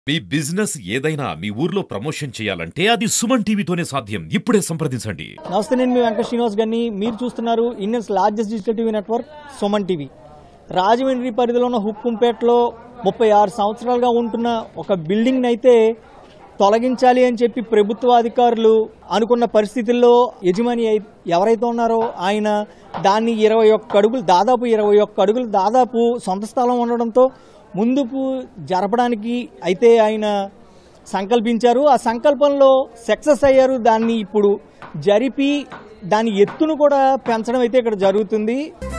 మీ business ఏదైనా మీ ఊర్లో promotion చేయాలంటే అది సుమన్ టీవీతోనే సాధ్యం ఇప్పుడే సంప్రదించండి నమస్తే నేను మీ వెంకట శ్రీనివాస్ గారిని మీరు చూస్తున్నారు Indians largest digital TV network Suman TV Rajahmundry పరిధిలో ఉన్న హుక్కుంపేటలో ముప్పై ఆరు సంవత్సరాలుగా ఉంటున్న ఒక బిల్డింగ్ని అయితే తొలగించాలి అని చెప్పి ప్రభుత్వ అధికారులు అనుకున్న పరిస్థితుల్లో యజమాని అయి- ఎవరైతే ఉన్నారో ఆయన దాన్ని ఇరవై ఒక్క అడుగులు దాదాపు ఇరవై ఒక్క అడుగులు దాదాపు సొంత స్థలం ఉండడంతో ముందుకు జరపడానికి అయితే ఆయన సంకల్పించారు ఆ సంకల్పంలో సక్సెస్ అయ్యారు దాన్ని ఇప్పుడు జరిపి దాని ఎత్తును కూడా పెంచడం అయితే ఇక్కడ జరుగుతుంది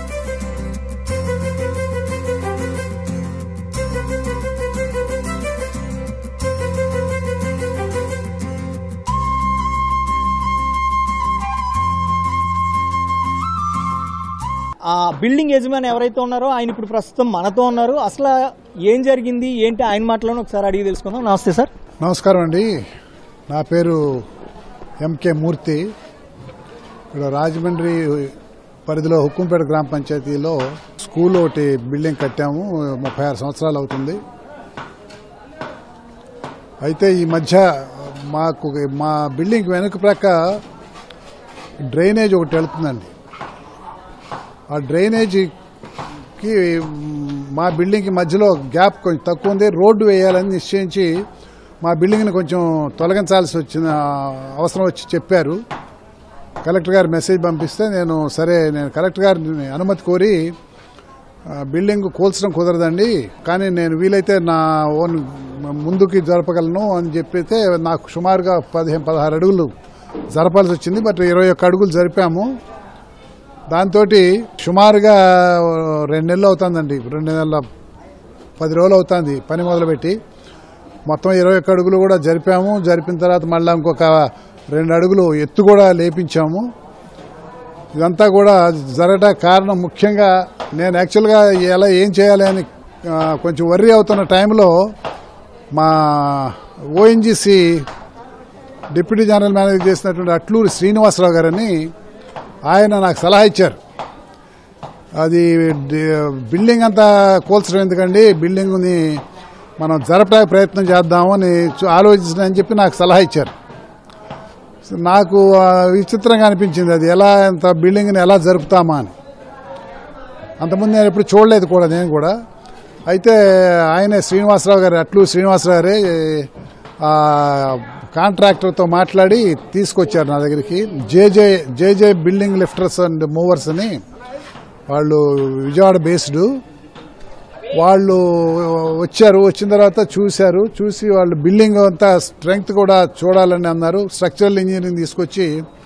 ఆ బిల్డింగ్ యజమాని ఎవరైతే ఉన్నారో ఆయన ఇప్పుడు ప్రస్తుతం మనతో ఉన్నారు అసలు ఏం జరిగింది ఏంటి ఆయన మాటలోనే ఒకసారి అడిగి తెలుసుకుందాం నమస్తే సార్ నమస్కారం అండి నా పేరు ఎంకే మూర్తి ఇక్కడ రాజమండ్రి పరిధిలో హుక్కుంపేట గ్రామ పంచాయతీలో స్కూల్ ఒకటి బిల్డింగ్ కట్టాము ముప్పై ఆరు సంవత్సరాలు అవుతుంది అయితే ఈ మధ్య మాకు మా బిల్డింగ్ వెనుక ప్రక్క డ్రైనేజ్ ఒకటి వెళ్తుందండి ఆ డ్రైనేజీకి మా బిల్డింగ్కి మధ్యలో గ్యాప్ కొంచెం తక్కువ ఉంది రోడ్డు వేయాలని నిశ్చయించి మా బిల్డింగ్ని కొంచెం తొలగించాల్సి వచ్చిన అవసరం వచ్చి చెప్పారు కలెక్టర్ గారు మెసేజ్ పంపిస్తే నేను సరే నేను కలెక్టర్ గారిని అనుమతి కోరి ఆ, బిల్డింగ్ కూల్చడం కుదరదండి కానీ నేను వీలైతే నా ఓన్ ముందుకి జరపగలను అని చెప్పితే నాకు సుమారుగా పదిహేను పదహారు అడుగులు జరపాల్సి వచ్చింది బట్ ఇరవై ఒక్క అడుగులు జరిపాము దాంతో సుమారుగా రెండు నెలలు అవుతుందండి రెండు నెలల పది రోజులు అవుతుంది పని మొదలుపెట్టి మొత్తం ఇరవై ఒక్క అడుగులు కూడా జరిపాము జరిపిన తర్వాత మళ్ళీ ఇంకొక రెండు అడుగులు ఎత్తు కూడా లేపించాము ఇదంతా కూడా జరగడానికి కారణం ముఖ్యంగా నేను యాక్చువల్గా ఎలా ఏం చేయాలి అని ఆ, కొంచెం వర్రీ అవుతున్న టైంలో మా ఓఎన్జీసీ డిప్యూటీ జనరల్ మేనేజర్ చేసినటువంటి అట్లూరి శ్రీనివాసరావు గారని ఆయన నాకు సలహా ఇచ్చారు అది డి- బిల్డింగ్ అంతా కూల్చడం ఎందుకండి బిల్డింగ్ని మనం జరపడానికి ప్రయత్నం చేద్దామని చూ- ఆలోచించని చెప్పి నాకు సలహా ఇచ్చారు సో నాకు ఆ, విచిత్రంగా అనిపించింది అది ఎలా అంత బిల్డింగ్ని ఎలా జరుపుతామా అని అంతకుముందు నేను ఎప్పుడు చూడలేదు కూడా నేను కూడా అయితే ఆయనే శ్రీనివాసరావు గారు అట్లు శ్రీనివాసరావు గారే ఆ, కాంట్రాక్టర్తో మాట్లాడి తీసుకొచ్చారు నా దగ్గరికి JJ JJ building lifters and movers అని వాళ్ళు విజయవాడ బేస్డ్ వాళ్ళు వచ్చారు వచ్చిన తర్వాత చూశారు చూసి వాళ్ళు బిల్డింగ్ అంతా స్ట్రెంగ్త్ కూడా చూడాలని అన్నారు స్ట్రక్చరల్ ఇంజనీరింగ్ తీసుకొచ్చి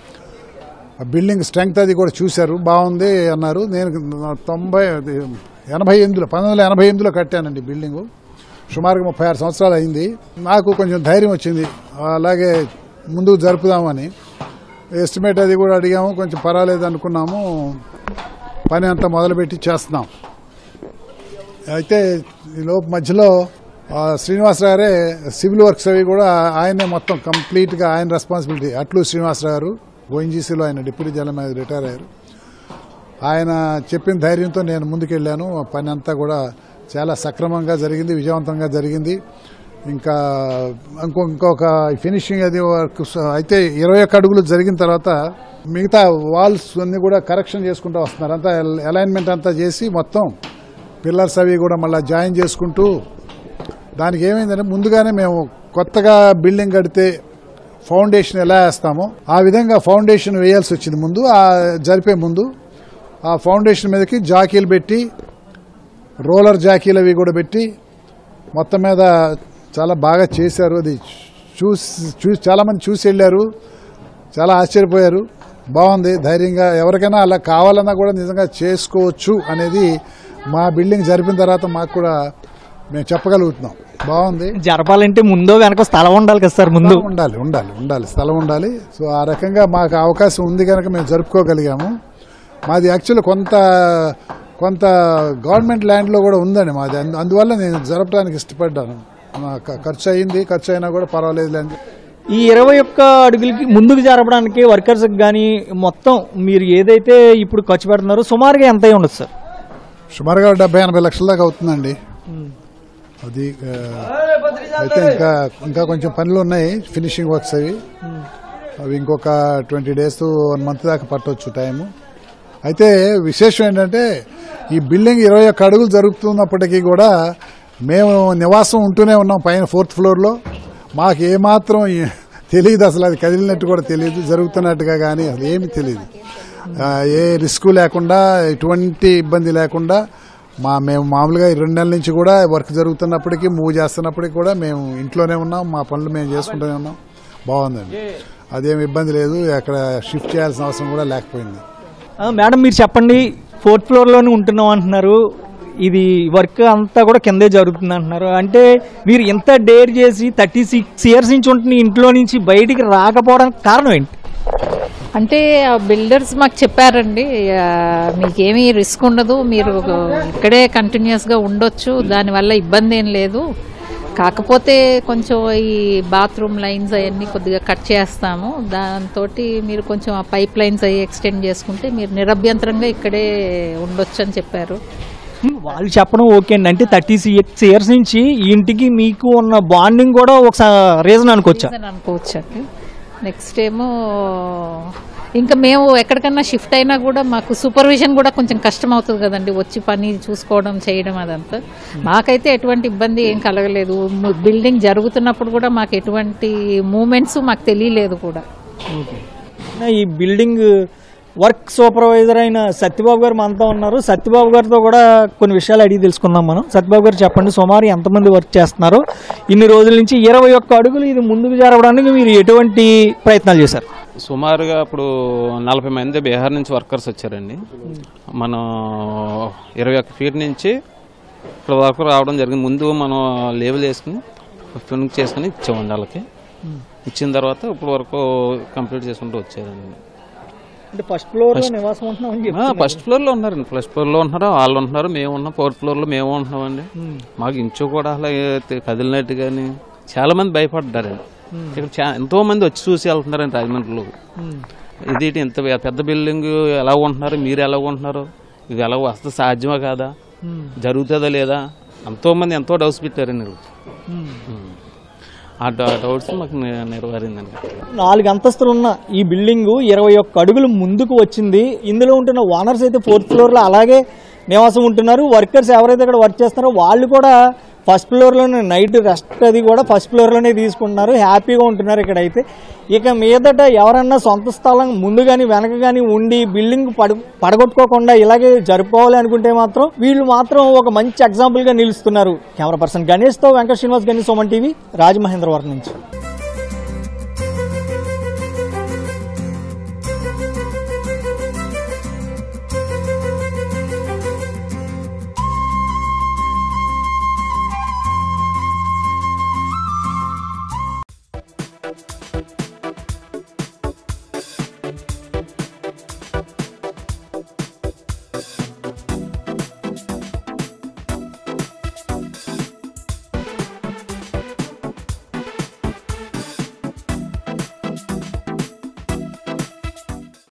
ఆ బిల్డింగ్ స్ట్రెంగ్త్ అది కూడా చూశారు బాగుంది అన్నారు నేను తొంభై అది ఎనభై ఎనిమిదిలో పంతొమ్మిది వందల ఎనభై ఎనిమిదిలో కట్టానండి బిల్డింగు సుమారుగా ముప్పై ఆరు సంవత్సరాలు అయింది నాకు కొంచెం ధైర్యం వచ్చింది అలాగే ముందుకు జరుపుదామని ఎస్టిమేట్ అది కూడా అడిగాము కొంచెం పర్వాలేదు అనుకున్నాము పని అంతా మొదలుపెట్టి చేస్తున్నాం అయితే ఈ లోపు మధ్యలో ఆ, శ్రీనివాసరావు గారే సివిల్ వర్క్స్ అవి కూడా ఆయనే మొత్తం కంప్లీట్గా ఆయన రెస్పాన్సిబిలిటీ అట్లు శ్రీనివాసరావు గారు ఓఎన్జీసీలో ఆయన డిప్యూటీ జనరల్ మేనేజర్ రిటైర్ అయ్యారు ఆయన చెప్పిన ధైర్యంతో నేను ముందుకెళ్ళాను ఆ పని అంతా కూడా చాలా సక్రమంగా జరిగింది విజయవంతంగా జరిగింది ఇంకా ఇంకో ఇంకొక ఫినిషింగ్ అది వర్క్ స- అయితే ఇరవై ఒక్క అడుగులు జరిగిన తర్వాత మిగతా వాల్స్ అన్ని కూడా కరెక్షన్ చేసుకుంటూ వస్తున్నారు అంతా అలైన్మెంట్ అంతా చేసి మొత్తం పిల్లర్స్ అవి కూడా మళ్ళీ జాయిన్ చేసుకుంటూ దానికి ఏమైందంటే ముందుగానే మేము కొత్తగా బిల్డింగ్ కడితే ఫౌండేషన్ ఎలా వేస్తామో ఆ విధంగా ఫౌండేషన్ వేయాల్సి వచ్చింది ముందు ఆ జరిపే ముందు ఆ ఫౌండేషన్ మీదకి జాకీలు పెట్టి రోలర్ జాకీలు అవి కూడా పెట్టి మొత్తం మీద చాలా బాగా చేశారు అది చూసి చూసి చాలామంది చూసి వెళ్ళారు చాలా ఆశ్చర్యపోయారు బాగుంది ధైర్యంగా ఎవరికైనా అలా కావాలన్నా కూడా నిజంగా చేసుకోవచ్చు అనేది మా బిల్డింగ్ జరిపిన తర్వాత మాకు కూడా మేము చెప్పగలుగుతున్నాం బాగుంది జరపాలంటే ముందో వెనక స్థలం ఉండాలి కదా సార్ ముందు ఉండాలి ఉండాలి ఉండాలి స్థలం ఉండాలి సో ఆ రకంగా మాకు అవకాశం ఉంది కనుక మేము జరుపుకోగలిగాము మాది యాక్చువల్ కొంత కొంత గవర్నమెంట్ ల్యాండ్లో కూడా ఉందండి మాది అందు- అందువల్ల నేను జరపడానికి ఇష్టపడ్డాను మా ఖ- ఖర్చు అయింది ఖర్చు అయినా కూడా పర్వాలేదు అని ఈ ఇరవై ఒక్క అడుగులకి ముందుకు జరపడానికి వర్కర్స్ కానీ మొత్తం మీరు ఏదైతే ఇప్పుడు ఖర్చు పెడుతున్నారో సుమారుగా ఎంత అయి ఉండదు సార్ సుమారుగా డెబ్బై ఎనభై లక్షల దాకా అవుతుందండి అది ఆ, అయితే ఇంకా ఇంకా కొంచెం పనులు ఉన్నాయి ఫినిషింగ్ వర్క్స్ అవి అవి ఇంకొక ట్వంటీ డేస్ వన్ మంత్ దాకా పట్టొచ్చు టైము అయితే విశేషం ఏంటంటే ఈ బిల్డింగ్ ఇరవై ఒక్క అడుగులు జరుగుతున్నప్పటికీ కూడా మేము నివాసం ఉంటూనే ఉన్నాం పైన ఫోర్త్ ఫ్లోర్లో మాకు ఏమాత్రం ఈ- తెలియదు అసలు అది కదిలినట్టు కూడా తెలియదు జరుగుతున్నట్టుగా కానీ అసలు ఏమీ తెలియదు ఆ, ఏ రిస్క్ లేకుండా ఎటువంటి ఇబ్బంది లేకుండా మా మేము మామూలుగా ఈ రెండు నెలల నుంచి కూడా వర్క్ జరుగుతున్నప్పటికీ మూవ్ చేస్తున్నప్పటికీ కూడా మేము ఇంట్లోనే ఉన్నాం మా పనులు మేము చేసుకుంటూనే ఉన్నాం బాగుందండి అదేం ఇబ్బంది లేదు అక్కడ షిఫ్ట్ చేయాల్సిన అవసరం కూడా లేకపోయింది ఆ, మేడం మీరు చెప్పండి ఫోర్త్ ఫ్లోర్లోనే ఉంటున్నాం అంటున్నారు ఇది వర్క్ అంతా కూడా కిందే జరుగుతుంది అంటున్నారు అంటే మీరు ఇంత డేర్ చేసి థర్టీ సిక్స్ ఇయర్స్ నుంచి ఉంటున్న ఇంట్లో నుంచి బయటికి రాకపోవడానికి కారణం ఏంటి అంటే బిల్డర్స్ మాకు చెప్పారండి ఆ, మీకేమీ రిస్క్ ఉండదు మీరు ఇక్కడే కంటిన్యూస్గా ఉండొచ్చు దానివల్ల ఇబ్బంది ఏం లేదు కాకపోతే కొంచెం ఈ బాత్రూమ్ లైన్స్ అవన్నీ కొద్దిగా కట్ చేస్తాము దాంతో మీరు కొంచెం ఆ పైప్ లైన్స్ అవి ఎక్స్టెండ్ చేసుకుంటే మీరు నిరభ్యంతరంగా ఇక్కడే ఉండొచ్చు అని చెప్పారు హ్మ్, వాళ్ళు చెప్పడం ఓకే అండి అంటే థర్టీ సిక్స్ ఇయర్స్ నుంచి ఈ ఇంటికి మీకు ఉన్న బాండింగ్ కూడా ఒక రీజన్ అనుకోవచ్చా రీజన్ అనుకోవచ్చండి నెక్స్ట్ ఏమో ఇంకా మేము ఎక్కడికన్నా షిఫ్ట్ అయినా కూడా మాకు సూపర్విజన్ కూడా కొంచెం కష్టం అవుతుంది కదండి వచ్చి పని చూసుకోవడం చేయడం అదంతా మాకైతే ఎటువంటి ఇబ్బంది ఏం కలగలేదు ము- బిల్డింగ్ జరుగుతున్నప్పుడు కూడా మాకు ఎటువంటి మూమెంట్స్ మాకు తెలియలేదు కూడా ఈ బిల్డింగ్ వర్క్ సూపర్వైజర్ అయిన సత్యబాబు గారు మనతో ఉన్నారు సత్యబాబు గారితో కూడా కొన్ని విషయాలు అడిగి తెలుసుకుందాం మనం సత్యబాబు గారు చెప్పండి సుమారు ఎంతమంది వర్క్ చేస్తున్నారు ఇన్ని రోజుల నుంచి ఇరవై ఒక్క అడుగులు ఇది ముందుకు జరగడానికి మీరు ఎటువంటి ప్రయత్నాలు చేశారు సుమారుగా ఇప్పుడు నలభై మంది బీహార్ నుంచి వర్కర్స్ వచ్చారండి మనం ఇరవై ఒక్క ఫీట్ నుంచి ఇక్కడ వరకు రావడం జరిగింది ముందు మనం లేబుల్ వేసుకుని ఫినిష్ చేసుకుని ఇచ్చామండి వాళ్ళకి ఇచ్చిన తర్వాత ఇప్పుడు వరకు కంప్లీట్ చేసుకుంటూ వచ్చారండి అంటే ఫస్ట్ ఫ్లోర్ లో నివాసం ఉంటున్నాం అని చెప్పి ఫస్ట్ ఫ్లోర్ లో ఉన్నారండి ఫస్ట్ ఫ్లోర్ లో ఉంటున్నారు వాళ్ళు ఉంటున్నారు మేము ఉన్నాం ఫోర్త్ ఫ్లోర్ లో మేము ఉంటున్నామండి మాకు ఇంచు కూడా అలా ఏ- కదిలినట్టు కానీ చాలా మంది భయపడ్డారండి ఇక్కడ చా- ఎంతో మంది వచ్చి చూసి వెళ్తున్నారండి రాజమండ్రిలో ఇది ఇటు ఇంత పె- పెద్ద బిల్డింగ్ ఎలా ఉంటున్నారు మీరు ఎలా ఉంటున్నారు ఇది ఎలా వస్తే సాధ్యమా కాదా జరుగుతుందా లేదా ఎంతో మంది ఎంతో డౌట్స్ పెట్టారండి ఈరోజు. ఉమ్. ఆ డౌ- డౌట్స్ మాకు నె- నెరవేరిందండి నాలుగు అంతస్తులు ఉన్న ఈ బిల్డింగ్ ఇరవై ఒక్క అడుగులు ముందుకు వచ్చింది ఇందులో ఉంటున్న ఓనర్స్ అయితే ఫోర్త్ ఫ్లోర్ లో అలాగే నివాసం ఉంటున్నారు వర్కర్స్ ఎవరైతే ఇక్కడ వర్క్ చేస్తున్నారో వాళ్ళు కూడా ఫస్ట్ ఫ్లోర్లోనే నైట్ రెస్ట్ అది కూడా ఫస్ట్ ఫ్లోర్లోనే తీసుకుంటున్నారు హ్యాపీగా ఉంటున్నారు ఇక్కడ అయితే ఇక మీదట ఎవరన్నా సొంత స్థలం ముందు కానీ వెనక కానీ ఉండి బిల్డింగ్ పడ పడగొట్టుకోకుండా ఇలాగే జరుపుకోవాలి అనుకుంటే మాత్రం వీళ్ళు మాత్రం ఒక మంచి ఎగ్జాంపుల్గా నిలుస్తున్నారు కెమెరా పర్సన్ గణేష్తో వెంకట శ్రీనివాస్ గణేష్ సోమన్ టీవీ రాజమహేంద్రవరం నుంచి